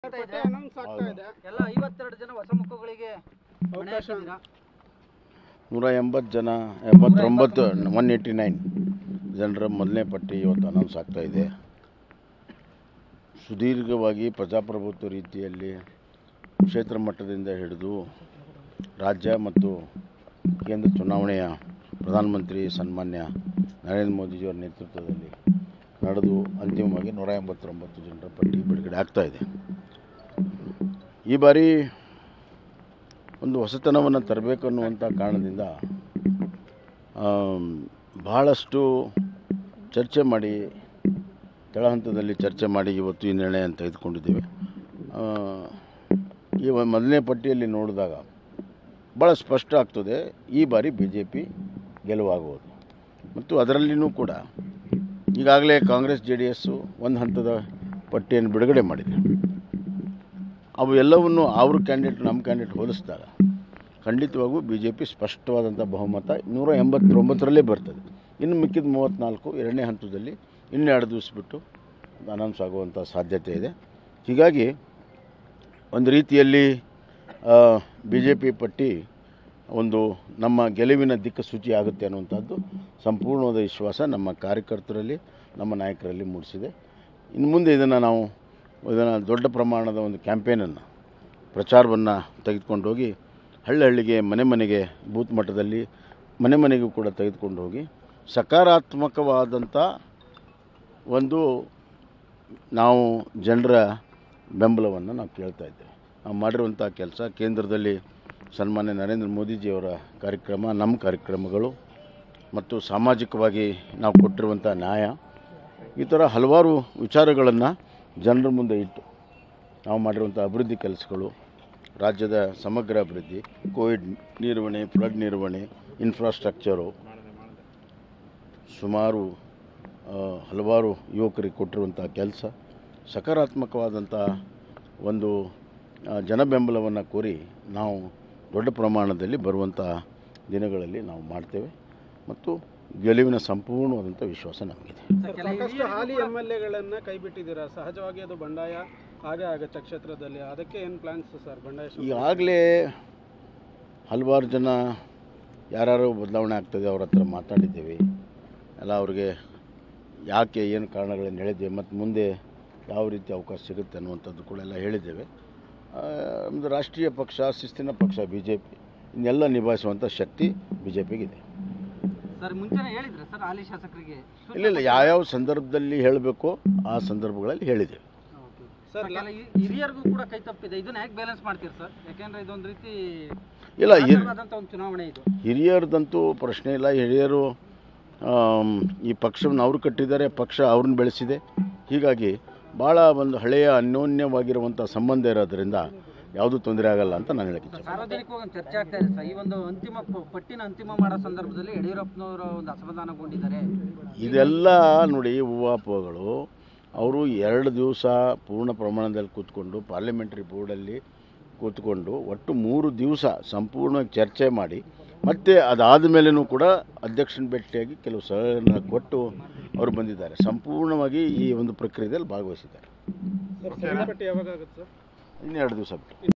ಆಗ್ತಾ ಇದೆ ಅನೌನ್ಸ್ ಆಗ್ತಾ ಇದೆ ಎಲ್ಲ ಐವತ್ತೆರಡು ಜನ ಹೊಸ ಮುಖಗಳಿಗೆ ಮಣೆ ಅವಕಾಶ ಹಾಕಿದ್ದೀರಾ. ನೂರ ಎಂಬತ್ತು ಜನ ಎಂಬತ್ತೊಂಬತ್ತು ಒನ್ ಏಯ್ಟಿ ನೈನ್ ಜನರ ಮೊದಲನೇ ಪಟ್ಟಿ ಇವತ್ತು ಅನೌನ್ಸ್ ಆಗ್ತಾ ಇದೆ ಸುದೀರ್ಘವಾಗಿ ಪ್ರಜಾಪ್ರಭುತ್ವ ರೀತಿಯಲ್ಲಿ ಕ್ಷೇತ್ರ ಮಟ್ಟದಿಂದ ಹಿಡಿದು ರಾಜ್ಯ ಮತ್ತು ಕೇಂದ್ರ ಚುನಾವಣೆಯ ಪ್ರಧಾನಮಂತ್ರಿ ಸನ್ಮಾನ್ಯ ನರೇಂದ್ರ ಮೋದಿಜಿಯವರ ನೇತೃತ್ವದಲ್ಲಿ ನಡೆದು ಅಂತಿಮವಾಗಿ ನೂರ ಎಂಬತ್ತೊಂಬತ್ತು ಜನರ ಪಟ್ಟಿ ಬಿಡುಗಡೆ ಆಗ್ತಾ ಇದೆ ಈ ಬಾರಿ ಒಂದು ಹೊಸತನವನ್ನು ತರಬೇಕು ಅನ್ನುವಂಥ ಕಾರಣದಿಂದ ಆಮ್, ಬಹಳಷ್ಟು ಚರ್ಚೆ ಮಾಡಿ ಕೆಳಹಂತದಲ್ಲಿ ಚರ್ಚೆ ಮಾಡಿ ಇವತ್ತು ಈ ನಿರ್ಣಯ ತೆಗೆದುಕೊಂಡಿದ್ದೇವೆ ಆ, ಈ ಒಂದು ಮೊದಲನೇ ಪಟ್ಟಿಯಲ್ಲಿ ನೋಡಿದಾಗ ಭಾಳ ಸ್ಪಷ್ಟ ಆಗ್ತದೆ ಈ ಬಾರಿ ಬಿ ಜೆ ಪಿ ಗೆಲುವಾಗುವುದು ಮತ್ತು ಅದರಲ್ಲಿಯೂ ಕೂಡ ಈಗಾಗಲೇ ಕಾಂಗ್ರೆಸ್ ಜೆ ಡಿ ಎಸ್ಸು ಒಂದು ಹಂತದ ಪಟ್ಟಿಯನ್ನು ಬಿಡುಗಡೆ ಮಾಡಿದೆ ಅವು ಎಲ್ಲವನ್ನು ಅವ್ರ ಕ್ಯಾಂಡಿಡೇಟ್ ನಮ್ಮ ಕ್ಯಾಂಡಿಡೇಟ್ ಹೋಲಿಸಿದಾಗ ಖಂಡಿತವಾಗೂ ಬಿ ಜೆ ಪಿ ಸ್ಪಷ್ಟವಾದಂಥ ಬಹುಮತ ನೂರ ಎಂಬತ್ತೊಂಬತ್ತರಲ್ಲೇ ಬರ್ತದೆ ಇನ್ನು ಮಿಕ್ಕಿದ ಮೂವತ್ತ್ನಾಲ್ಕು ಎರಡನೇ ಹಂತದಲ್ಲಿ ಇನ್ನೆರಡು ದಿವಸ ಬಿಟ್ಟು ಅನೌನ್ಸ್ ಆಗುವಂಥ ಸಾಧ್ಯತೆ ಇದೆ ಹೀಗಾಗಿ ಒಂದು ರೀತಿಯಲ್ಲಿ ಬಿ ಜೆ ಪಿ ಪಟ್ಟಿ ಒಂದು ನಮ್ಮ ಗೆಲುವಿನ ದಿಕ್ಕಸೂಚಿ ಆಗುತ್ತೆ ಅನ್ನುವಂಥದ್ದು ಸಂಪೂರ್ಣವಾದ ವಿಶ್ವಾಸ ನಮ್ಮ ಕಾರ್ಯಕರ್ತರಲ್ಲಿ ನಮ್ಮ ನಾಯಕರಲ್ಲಿ ಮೂಡಿಸಿದೆ ಇನ್ನು ಮುಂದೆ ಇದನ್ನು ನಾವು ಇದನ್ನು ದೊಡ್ಡ ಪ್ರಮಾಣದ ಒಂದು ಕ್ಯಾಂಪೇನನ್ನು ಪ್ರಚಾರವನ್ನು ತೆಗೆದುಕೊಂಡು ಹೋಗಿ ಹಳ್ಳಿ ಹಳ್ಳಿಗೆ ಮನೆ ಮನೆಗೆ ಬೂತ್ ಮಟ್ಟದಲ್ಲಿ ಮನೆ ಮನೆಗೂ ಕೂಡ ತೆಗೆದುಕೊಂಡು ಹೋಗಿ ಸಕಾರಾತ್ಮಕವಾದಂಥ ಒಂದು ನಾವು ಜನರ ಬೆಂಬಲವನ್ನು ನಾವು ಕೇಳ್ತಾ ಇದ್ದೇವೆ ನಾವು ಮಾಡಿರುವಂಥ ಕೆಲಸ ಕೇಂದ್ರದಲ್ಲಿ ಸನ್ಮಾನ್ಯ ನರೇಂದ್ರ ಮೋದಿಜಿಯವರ ಕಾರ್ಯಕ್ರಮ ನಮ್ಮ ಕಾರ್ಯಕ್ರಮಗಳು ಮತ್ತು ಸಾಮಾಜಿಕವಾಗಿ ನಾವು ಕೊಟ್ಟಿರುವಂಥ ನ್ಯಾಯ ಈ ಥರ ಹಲವಾರು ವಿಚಾರಗಳನ್ನು ಜನರ ಮುಂದೆ ಇಟ್ಟು ನಾವು ಮಾಡಿರುವಂಥ ಅಭಿವೃದ್ಧಿ ಕೆಲಸಗಳು ರಾಜ್ಯದ ಸಮಗ್ರ ಅಭಿವೃದ್ಧಿ ಕೋವಿಡ್ ನಿರ್ವಹಣೆ ಫ್ಲಡ್ ನಿರ್ವಹಣೆ ಇನ್ಫ್ರಾಸ್ಟ್ರಕ್ಚರು ಸುಮಾರು ಆ, ಹಲವಾರು ಯುವಕರಿಗೆ ಕೊಟ್ಟಿರುವಂಥ ಕೆಲಸ ಸಕಾರಾತ್ಮಕವಾದಂಥ ಒಂದು ಆ, ಜನಬೆಂಬಲವನ್ನು ಕೋರಿ ನಾವು ದೊಡ್ಡ ಪ್ರಮಾಣದಲ್ಲಿ ಬರುವಂಥ ದಿನಗಳಲ್ಲಿ ನಾವು ಮಾಡ್ತೇವೆ ಮತ್ತು ಗೆಲುವಿನ ಸಂಪೂರ್ಣವಾದಂಥ ವಿಶ್ವಾಸ ನಮಗಿದೆ ಸರ್, ಕೆಲ ಸಾಕಷ್ಟು ಹಿರಿಯರಿಗೂ ಹಾಲಿ ಕೂಡ- ಎಮ್ ಎಲ್ ಎಗಳನ್ನ ಕೈ ಬಿಟ್ಟಿದ್ದೀರಾ ಸಹಜವಾಗಿ ಅದು ಬಂಡಾಯ ಹಾಗೆ ಆಗತ್ತೆ ಕ್ಷೇತ್ರದಲ್ಲಿ ಅದಕ್ಕೆ ಏನು ಪ್ಲಾನ್ಸ್ ಸರ್ ಬಂಡಾಯ ಶುರು- ಈಗಾಗಲೇ ಹಲವಾರು ಜನ ಯಾರ್ಯಾರು ಬದಲಾವಣೆ ಆಗ್ತದೆ ಅವ್ರ ಹತ್ರ ಮಾತಾಡಿದ್ದೇವೆ ಎಲ್ಲ ಅವ್ರಿಗೆ ಯಾಕೆ ಏನು ಕಾರಣಗಳನ್ನು ಹೇಳಿದ್ದೇವೆ ಮತ್ತು ಮುಂದೆ ಯಾವ ರೀತಿ ಅವಕಾಶ ಸಿಗುತ್ತೆ ಅನ್ನುವಂಥದ್ದು ಕೂಡ ಎಲ್ಲ ಹೇಳಿದ್ದೇವೆ ಆ, ನಮ್ಮದು ರಾಷ್ಟ್ರೀಯ ಪಕ್ಷ ಶಿಸ್ತಿನ ಪಕ್ಷ ಬಿ ಜೆ ಪಿ ಇನ್ನೆಲ್ಲ ನಿಭಾಯಿಸುವಂಥ ಶಕ್ತಿ ಬಿ ಜೆ ಪಿಗಿದೆ ಸರ್ ಮುಂಚೆನೆ ಹೇಳಿದ್ರೆ ಸರ್ ಹಾಲಿ ಶಾಸಕರಿಗೆ ಇಲ್ಲ ಇಲ್ಲ ಯಾವ್ಯಾವ ಸಂದರ್ಭದಲ್ಲಿ ಹೇಳಬೇಕೋ ಆ ಸಂದರ್ಭಗಳಲ್ಲಿ ಹೇಳಿದ್ದೇವೆ ಓಕೆ. ಸರ್, ಸರ್, ಕೆಲ ಹಿ- ಹಿರಿಯರಿಗೂ ಕೂಡ ಕೈ ತಪ್ಪಿದೆ ಇದನ್ನ ಹೇಗೆ ಬ್ಯಾಲೆನ್ಸ್ ಮಾಡ್ತೀರಿ ಸರ್ ಯಾಕೆಂದ್ರೆ ಇದೊಂದು ರೀತಿ ಇಲ್ಲ ಹಿರ್ ಆಧಾರವಾದಂಥ ಒಂದು ಚುನಾವಣೆ ಇದು ಹಿರಿಯರದಂತೂ ಪ್ರಶ್ನೆ ಇಲ್ಲ ಹಿರಿಯರು ಆಮ್, ಈ ಪಕ್ಷವನ್ನು ಅವರು ಕಟ್ಟಿದ್ದಾರೆ ಪಕ್ಷ ಅವ್ರನ್ನ ಬೆಳೆಸಿದೆ ಹೀಗಾಗಿ ಭಾಳ ಒಂದು ಹಳೆಯ ಅನ್ಯೋನ್ಯವಾಗಿರುವಂಥ ಸಂಬಂಧ ಇರೋದ್ರಿಂದ ಯಾವುದೂ ತೊಂದರೆ ಆಗಲ್ಲ ಅಂತ ನಾನು ಹೇಳಕ್ಕೆ ಇಚ್ಛೆ ಸಾರ್ವಜನಿಕವಾಗಿ ಒಂದು ಚರ್ಚೆ ಆಗ್ತಾ ಇದೆ ಸರ್ ಈ ಒಂದು ಅಂತಿಮ ಪ- ಪಟ್ಟಿನ ಅಂತಿಮ ಮಾಡೋ ಸಂದರ್ಭದಲ್ಲಿ ಯಡಿಯೂರಪ್ಪನವರು ಒಂದು ಅಸಮಾಧಾನಗೊಂಡಿದ್ದಾರೆ ಇದೆಲ್ಲ ನೋಡಿ ಹೂವಾಪಗಳು ಅವರು ಎರಡು ದಿವಸ ಪೂರ್ಣ ಪ್ರಮಾಣದಲ್ಲಿ ಕೂತ್ಕೊಂಡು ಪಾರ್ಲಿಮೆಂಟ್ರಿ ಬೋರ್ಡಲ್ಲಿ ಕೂತ್ಕೊಂಡು ಒಟ್ಟು ಮೂರು ದಿವಸ ಸಂಪೂರ್ಣವಾಗಿ ಚರ್ಚೆ ಮಾಡಿ ಮತ್ತು ಅದಾದ ಮೇಲೂ ಕೂಡ ಅಧ್ಯಕ್ಷನ ಭೇಟಿಯಾಗಿ ಕೆಲವು ಸಲಹೆಯನ್ನು ಕೊಟ್ಟು ಅವರು ಬಂದಿದ್ದಾರೆ ಸಂಪೂರ್ಣವಾಗಿ ಈ ಒಂದು ಪ್ರಕ್ರಿಯೆಯಲ್ಲಿ ಭಾಗವಹಿಸಿದ್ದಾರೆ ಸರ್ ಸೆವೆನ್ ಪಟ್ಟಿ ಯಾವಾಗ ಆಗುತ್ತೆ ಸರ್ ಇನ್ನೆರಡು ದಿವಸ ಬಿಟ್ಟು